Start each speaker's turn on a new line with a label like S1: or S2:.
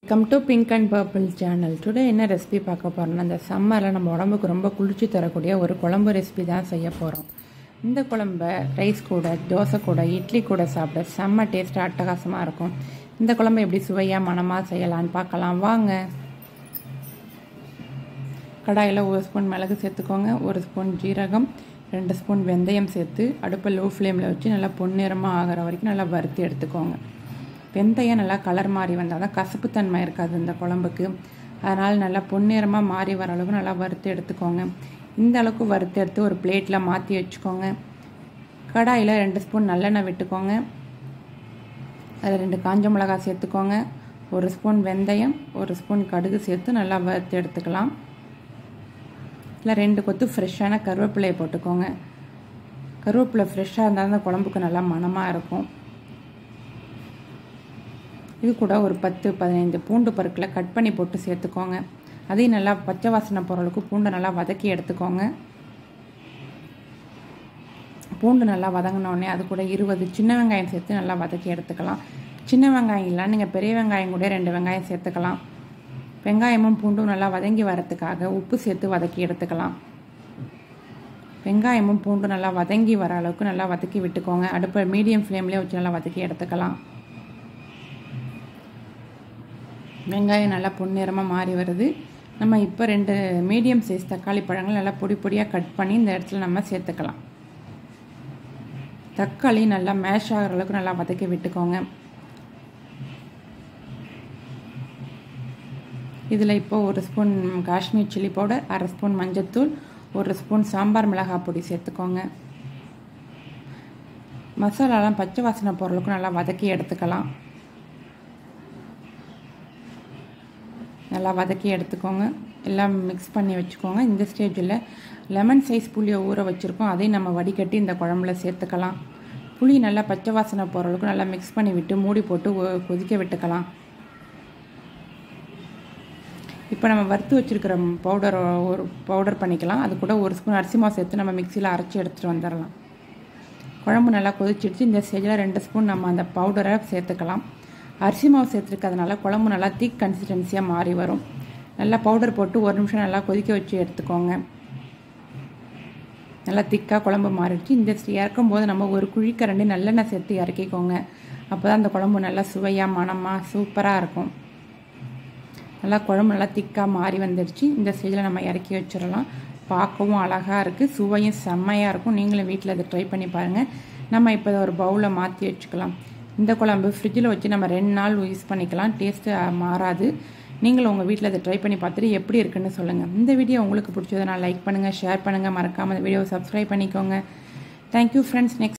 S1: come to pink and purple channel today என்ன recipe பார்க்க போகிறோம்னா இந்த சம்மரில் நம்ம உடம்புக்கு ரொம்ப குளிர்ச்சி தரக்கூடிய ஒரு குழம்பு ரெசிபி தான் செய்ய போகிறோம் இந்த குழம்ப ரைஸ் கூட தோசை கூட இட்லி கூட சாப்பிட செம்ம டேஸ்ட் அட்டகாசமாக இருக்கும் இந்த குழம்பு எப்படி சுவையாக மனமாக செய்யலான்னு பார்க்கலாம் வாங்க கடாயில் ஒரு ஸ்பூன் மிளகு சேர்த்துக்கோங்க ஒரு ஸ்பூன் ஜீரகம் ரெண்டு ஸ்பூன் வெந்தயம் சேர்த்து அடுப்பை லோ ஃப்ளேமில் வச்சு நல்லா பொன்னிறமாக ஆகிற வரைக்கும் நல்லா வறுத்து எடுத்துக்கோங்க வெந்தயம் நல்லா கலர் மாறி வந்தால் தான் கசப்புத்தன்மை இருக்காது இந்த குழம்புக்கு அதனால் நல்லா பொன்னிறமாக மாறி வர அளவுக்கு நல்லா வறுத்து எடுத்துக்கோங்க இந்த அளவுக்கு வறுத்து எடுத்து ஒரு பிளேட்டில் மாற்றி வச்சுக்கோங்க கடாயில் ரெண்டு ஸ்பூன் நல்லெண்ணெய் விட்டுக்கோங்க அதில் ரெண்டு காஞ்ச மிளகாய் சேர்த்துக்கோங்க ஒரு ஸ்பூன் வெந்தயம் ஒரு ஸ்பூன் கடுகு சேர்த்து நல்லா வறுத்து எடுத்துக்கலாம் இல்லை ரெண்டு கொத்து ஃப்ரெஷ்ஷான கருவேப்பிலையை போட்டுக்கோங்க கருவேப்பிலை ஃப்ரெஷ்ஷாக இருந்தால் தான் குழம்புக்கு நல்லா மணமாக இருக்கும் இது கூட ஒரு பத்து பதினைந்து பூண்டு பருக்களை கட் பண்ணி போட்டு சேர்த்துக்கோங்க அதையும் நல்லா பச்சை வாசனை பொருளுக்கு பூண்டை நல்லா வதக்கி எடுத்துக்கோங்க பூண்டு நல்லா வதங்கினோடனே அது கூட இருபது சின்ன வெங்காயம் சேர்த்து நல்லா வதக்கி எடுத்துக்கலாம் சின்ன வெங்காயம் இல்லை நீங்கள் பெரிய வெங்காயம் கூட ரெண்டு வெங்காயம் சேர்த்துக்கலாம் வெங்காயமும் பூண்டும் நல்லா வதங்கி வரத்துக்காக உப்பு சேர்த்து வதக்கி எடுத்துக்கலாம் வெங்காயமும் பூண்டும் நல்லா வதங்கி வர அளவுக்கு நல்லா வதக்கி விட்டுக்கோங்க அடுப்பை மீடியம் ஃப்ளேம்லேயே வச்சு நல்லா வதக்கி எடுத்துக்கலாம் வெங்காயம் நல்லா பொன்னிறமாக மாறி வருது நம்ம இப்போ ரெண்டு மீடியம் சைஸ் தக்காளி பழங்கள் நல்லா பொடி பொடியாக கட் பண்ணி இந்த இடத்துல நம்ம சேர்த்துக்கலாம் தக்காளி நல்லா மேஷ் ஆகிற அளவுக்கு நல்லா வதக்கி விட்டுக்கோங்க இதில் இப்போ ஒரு ஸ்பூன் காஷ்மீர் சில்லி பவுடர் அரை ஸ்பூன் மஞ்சத்தூள் ஒரு ஸ்பூன் சாம்பார் மிளகாய் பொடி சேர்த்துக்கோங்க மசாலாலாம் பச்சை வாசனை பொருளுக்கும் நல்லா வதக்கி எடுத்துக்கலாம் நல்லா வதக்கி எடுத்துக்கோங்க எல்லாம் மிக்ஸ் பண்ணி வச்சுக்கோங்க இந்த ஸ்டேஜில் லெமன் சைஸ் புளியை ஊற வச்சுருக்கோம் அதையும் நம்ம வடிகட்டி இந்த குழம்புல சேர்த்துக்கலாம் புளி நல்லா பச்சை வாசனை போகிற அளவுக்கு நல்லா மிக்ஸ் பண்ணி விட்டு மூடி போட்டு கொதிக்க விட்டுக்கலாம் இப்போ நம்ம வறுத்து வச்சுருக்கிற பவுடர் ஒரு பவுடர் பண்ணிக்கலாம் அது கூட ஒரு ஸ்பூன் அரிசி மாவு சேர்த்து நம்ம மிக்சியில் அரைச்சி எடுத்துகிட்டு வந்துடலாம் குழம்பு நல்லா கொதிச்சிடுச்சு இந்த ஸ்டேஜில் ரெண்டு ஸ்பூன் நம்ம அந்த பவுடரை சேர்த்துக்கலாம் அரிசி மாவு சேர்த்துருக்கிறதுனால குழம்பு நல்லா திக் கன்சிஸ்டன்சியாக மாறி வரும் நல்லா பவுடர் போட்டு ஒரு நிமிஷம் நல்லா கொதிக்க வச்சு எடுத்துக்கோங்க நல்லா திக்காக குழம்பு மாறிடுச்சு இந்த இறக்கும் போது நம்ம ஒரு குழிக்கரண்டி நல்லெண்ணெய் சேர்த்து இறக்கிக்கோங்க அப்போ தான் அந்த குழம்பு நல்லா சுவையாக மணமாக சூப்பராக இருக்கும் நல்லா குழம்பு நல்லா திக்காக மாறி வந்துடுச்சு இந்த ஸ்டேஜில் நம்ம இறக்கி வச்சிடலாம் பார்க்கவும் அழகாக இருக்குது சுவையும் செம்மையாக இருக்கும் நீங்களும் வீட்டில் அதை ட்ரை பண்ணி பாருங்கள் நம்ம இப்போ ஒரு பவுலில் மாற்றி வச்சுக்கலாம் இந்த குழம்பு ஃப்ரிட்ஜில் வச்சு நம்ம ரெண்டு நாள் யூஸ் பண்ணிக்கலாம் டேஸ்ட்டு மாறாது நீங்களும் உங்கள் வீட்டில் அதை ட்ரை பண்ணி பார்த்துட்டு எப்படி இருக்குன்னு சொல்லுங்கள் இந்த வீடியோ உங்களுக்கு பிடிச்சதை நான் லைக் பண்ணுங்கள் ஷேர் பண்ணுங்கள் மறக்காமல் இந்த வீடியோவை சப்ஸ்கிரைப் பண்ணிக்கோங்க தேங்க்யூ ஃப்ரெண்ட்ஸ் நெக்ஸ்ட்